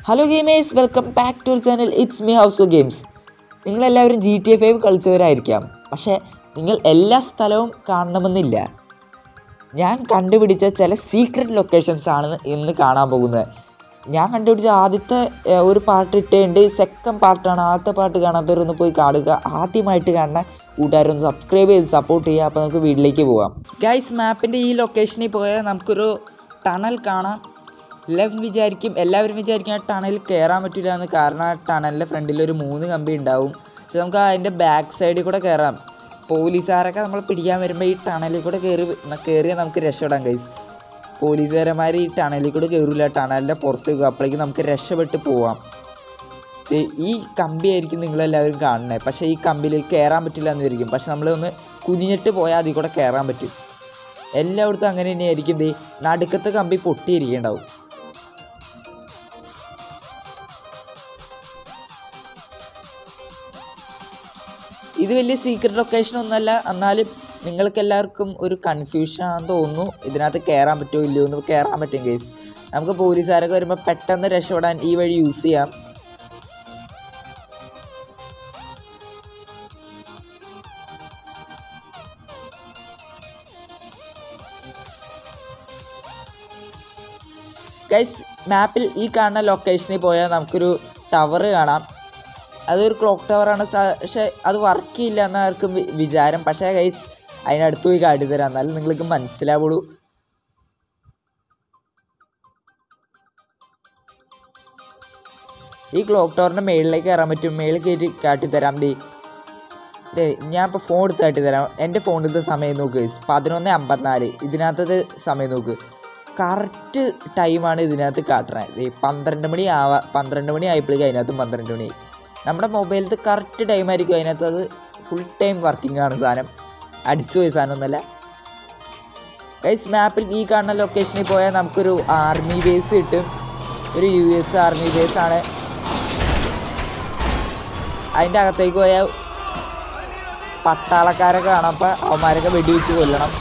Hello gamers welcome back to channel it's me House of Games നിങ്ങളെല്ലാവരും G T A five കളിച്ചവരായിരിക്കാം പക്ഷേ നിങ്ങൾ എല്ലാ സ്ഥലവും കാണണമെന്നില്ല ഞാൻ കണ്ടുപിടിച്ച ചില സീക്രട്ട് ലൊക്കേഷൻസ് ആണ് ഇന്ന് കാണാൻ പോകുന്നത് ഞാൻ കണ്ടുപിടിച്ച ആദ്യത്തെ ഏർ, ഒരു പാട്ട് ഇട്ടുണ്ട് സെക്കൻഡ് പാർട്ടാണ് ആദ്യത്തെ പാട്ട് കാണാത്തവരൊന്ന് പോയി കാണുക ആദ്യമായിട്ട് കാണുന്ന കൂട്ടുകാരൊന്ന് സബ്സ്ക്രൈബ് ചെയ്ത് സപ്പോർട്ട് ചെയ്യുക അപ്പോൾ നമുക്ക് വീട്ടിലേക്ക് പോവാം ഗൈസ് മാപ്പിൻ്റെ ഈ ലൊക്കേഷനിൽ പോയാൽ നമുക്കൊരു ടണൽ കാണാം എല്ലാവരും വിചാരിക്കും എല്ലാവരും വിചാരിക്കും ആ ടണലിൽ കയറാൻ പറ്റില്ല എന്ന് കാരണം ആ ടണലിൻ്റെ ഫ്രണ്ടിൽ ഒരു മൂന്ന് കമ്പി ഉണ്ടാവും പക്ഷെ നമുക്ക് അതിൻ്റെ ബാക്ക് സൈഡിൽ കൂടെ കയറാം പോലീസുകാരൊക്കെ നമ്മൾ പിടിക്കാൻ വരുമ്പോൾ ഈ ടണലിൽ കൂടെ കയറി കയറിയാൽ നമുക്ക് രക്ഷപ്പെടാൻ കഴിയും പോലീസുകാരന്മാർ ഈ ടണലിൽ കൂടെ കയറില്ല ടണലിൻ്റെ പുറത്ത് പോകും അപ്പോഴേക്കും നമുക്ക് രക്ഷപ്പെട്ട് പോവാം ദേ ഈ കമ്പിയായിരിക്കും നിങ്ങളെല്ലാവരും കാണുന്നത് പക്ഷേ ഈ കമ്പിയിൽ കയറാൻ പറ്റില്ല എന്ന് വിചാരിക്കും പക്ഷെ നമ്മളൊന്ന് കുനിഞ്ഞിട്ട് പോയാൽ അതിൽ കൂടെ കയറാൻ പറ്റും എല്ലായിടത്തും അങ്ങനെ തന്നെയായിരിക്കും ദേ നടുക്കത്തെ കമ്പി പൊട്ടിയിരിക്കുന്നുണ്ടാവും ഇത് വലിയ സീക്രട്ട് ലൊക്കേഷൻ ഒന്നുമല്ല എന്നാലും നിങ്ങൾക്ക് എല്ലാവർക്കും ഒരു കൺഫ്യൂഷൻ ആണെന്ന് തോന്നുന്നു ഇതിനകത്ത് കയറാൻ പറ്റുമോ ഇല്ലയോ എന്ന് കയറാൻ പറ്റും കേസ് നമുക്ക് പോലീസുകാരൊക്കെ വരുമ്പോൾ പെട്ടെന്ന് രക്ഷപ്പെടാൻ ഈ വഴി യൂസ് ചെയ്യാം ഗൈസ് മാപ്പിൽ ഈ കാണുന്ന ലൊക്കേഷനിൽ പോയാൽ നമുക്കൊരു ടവർ കാണാം അതൊരു ക്ലോക്ക് ടവറാണ് പക്ഷേ അത് വർക്ക് ചെയ്യില്ല എന്നാർക്കും വി- വിചാരം പക്ഷേ ഗൈസ് അതിനടുത്ത് പോയി കാട്ടിത്തരാം എന്നാലും നിങ്ങൾക്ക് മനസ്സിലാവുള്ളൂ ഈ ക്ലോക്ക് ടവറിൻ്റെ മേളിലേക്ക് കയറാൻ പറ്റും മേളിൽ കയറ്റി കാട്ടിത്തരാം ദേ ദേ ഞാൻ ഇപ്പോൾ ഫോൺ എടുത്ത് കാട്ടിത്തരാം എൻ്റെ ഫോണിലത്തെ സമയം നോക്ക് പതിനൊന്ന് അമ്പത്തിനാല് ഇതിനകത്തത് സമയം നോക്ക് കറക്റ്റ് ടൈമാണ് ഇതിനകത്ത് കാട്ടണത് ദേ പന്ത്രണ്ട് മണി ആവാ പന്ത്രണ്ട് മണി ആയപ്പോഴേക്കും അതിനകത്ത് പന്ത്രണ്ട് മണി നമ്മുടെ മൊബൈലത്തെ കറക്റ്റ് ടൈം ആയിരിക്കും അതിനകത്ത് അത് ഫുൾ ടൈം വർക്കിംഗ് ആണ് സാധനം അടിച്ചു പോയ സാധനമൊന്നുമല്ല ഗൈസ് മാപ്പിൽ ഈ കാണുന്ന ലൊക്കേഷനിൽ പോയാൽ നമുക്കൊരു ആർമി ബേസ് കിട്ടും ഒരു യു എസ് ആർമി ബേസ് ആണ് അതിൻ്റെ അകത്തേക്ക് പോയാൽ പട്ടാളക്കാരൊക്കെ കാണാം അപ്പോൾ അവന്മാരൊക്കെ വെടിവെച്ച് കൊല്ലണം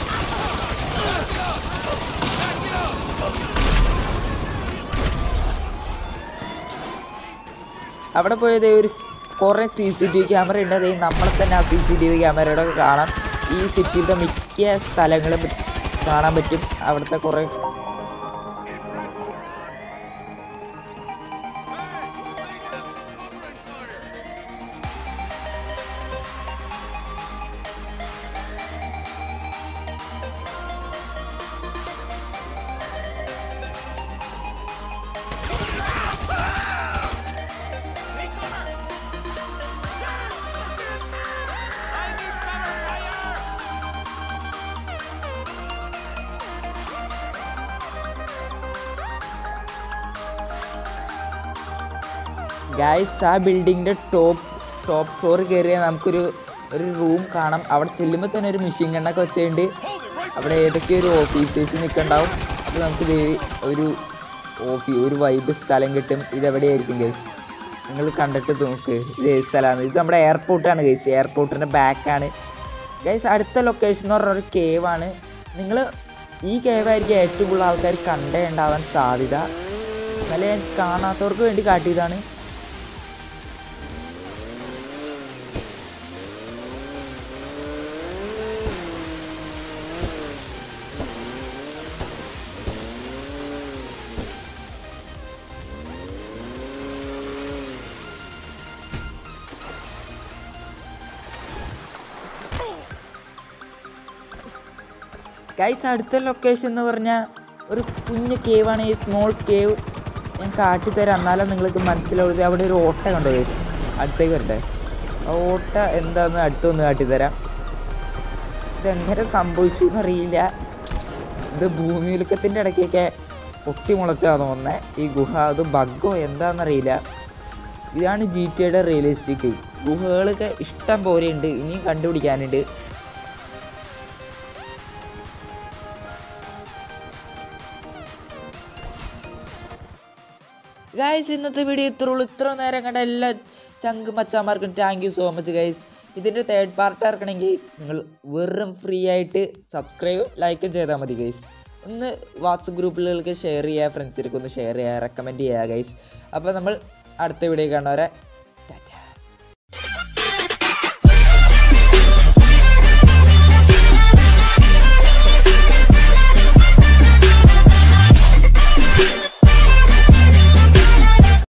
അവിടെ പോയത് ഒരു കുറേ C C T V camera ഉണ്ട് അതേ നമ്മളെ തന്നെ ആ സി സി ടി വി ക്യാമറയുടെ ഒക്കെ കാണാം ഈ സിറ്റിയിലത്തെ മിക്ക സ്ഥലങ്ങളും കാണാൻ പറ്റും അവിടുത്തെ കുറേ ഗായ്സ് ആ ബിൽഡിങ്ങിൻ്റെ ടോപ്പ് ടോപ്പ് ഫ്ലോർ കയറിയാൽ നമുക്കൊരു ഒരു റൂം കാണാം അവിടെ ചെല്ലുമ്പോൾ തന്നെ ഒരു മെഷീൻ ഗണ്ണൊക്കെ വെച്ചുകൊണ്ട് അവിടെ ഏതൊക്കെ ഒരു ഓഫീസേഴ്സ് നിൽക്കണ്ടാവും അപ്പോൾ നമുക്ക് ദേ ഒരു ഓഫീ ഒരു വൈബ് സ്ഥലം കിട്ടും ഇതെവിടെയായിരിക്കും ഗൈസ് നിങ്ങൾ കണ്ടിട്ട് നോക്ക് ഇത് ഏത് സ്ഥലമാണ് ഇത് നമ്മുടെ എയർപോർട്ടാണ് ഗൈസ് എയർപോർട്ടിൻ്റെ ബാക്കാണ് ഗൈസ് അടുത്ത ലൊക്കേഷൻ എന്ന് പറഞ്ഞ ഒരു കേവാണ് നിങ്ങൾ ഈ കേവായിരിക്കും ഏറ്റവും കൂടുതൽ ആൾക്കാർ കണ്ടേ ഉണ്ടാവാൻ സാധ്യത എന്നാലും ഞാൻ കാണാത്തവർക്ക് വേണ്ടി കാട്ടിയതാണ് ഗൈസ് അടുത്ത ലൊക്കേഷൻ എന്ന് പറഞ്ഞാൽ ഒരു കുഞ്ഞ് കേവാണ് ഈ സ്മോൾ കേവ് ഞാൻ കാട്ടിത്തരാം എന്നാലും നിങ്ങൾക്ക് മനസ്സിലാവുന്നത് അവിടെ ഒരു ഓട്ട കണ്ടോ guys? അടുത്തേക്ക് വരട്ടെ ആ ഓട്ട എന്താന്ന് അടുത്തൊന്ന് കാട്ടിത്തരാം ഇതെങ്ങനെ സംഭവിച്ചു എന്നറിയില്ല ഇത് ഭൂമിയുലുക്കത്തിൻ്റെ ഇടയ്ക്കൊക്കെ പൊട്ടി മുളച്ചാന്ന് തോന്നുന്നത് ഈ ഗുഹ അത് ബഗ്ഗോ എന്താണെന്നറിയില്ല ഇതാണ് ജി ടി യുടെ റിയലിസ്റ്റിക് ഗുഹകളൊക്കെ ഇഷ്ടം പോലെ ഉണ്ട് ഇനിയും കണ്ടുപിടിക്കാനുണ്ട് ഗൈസ് ഇന്നത്തെ വീഡിയോ ഇത്ര ഉള്ളൂ ഇത്ര നേരം കണ്ട എല്ലാ ചങ്ക് മച്ചാന്മാർക്കും thank you so much guys ഇതിൻ്റെ തേർഡ് പാർട്ട് ഇറക്കണമെങ്കിൽ നിങ്ങൾ വെറും ഫ്രീ ആയിട്ട് സബ്സ്ക്രൈബും ലൈക്കും ചെയ്താൽ മതി ഗൈസ് ഒന്ന് വാട്സപ്പ് ഗ്രൂപ്പുകൾക്ക് ഷെയർ ചെയ്യുക ഫ്രണ്ട്സിലേക്ക് ഒന്ന് ഷെയർ ചെയ്യുക റെക്കമെൻഡ് ചെയ്യുക ഗൈസ് അപ്പോൾ നമ്മൾ അടുത്ത വീഡിയോ കാണുന്നവരെ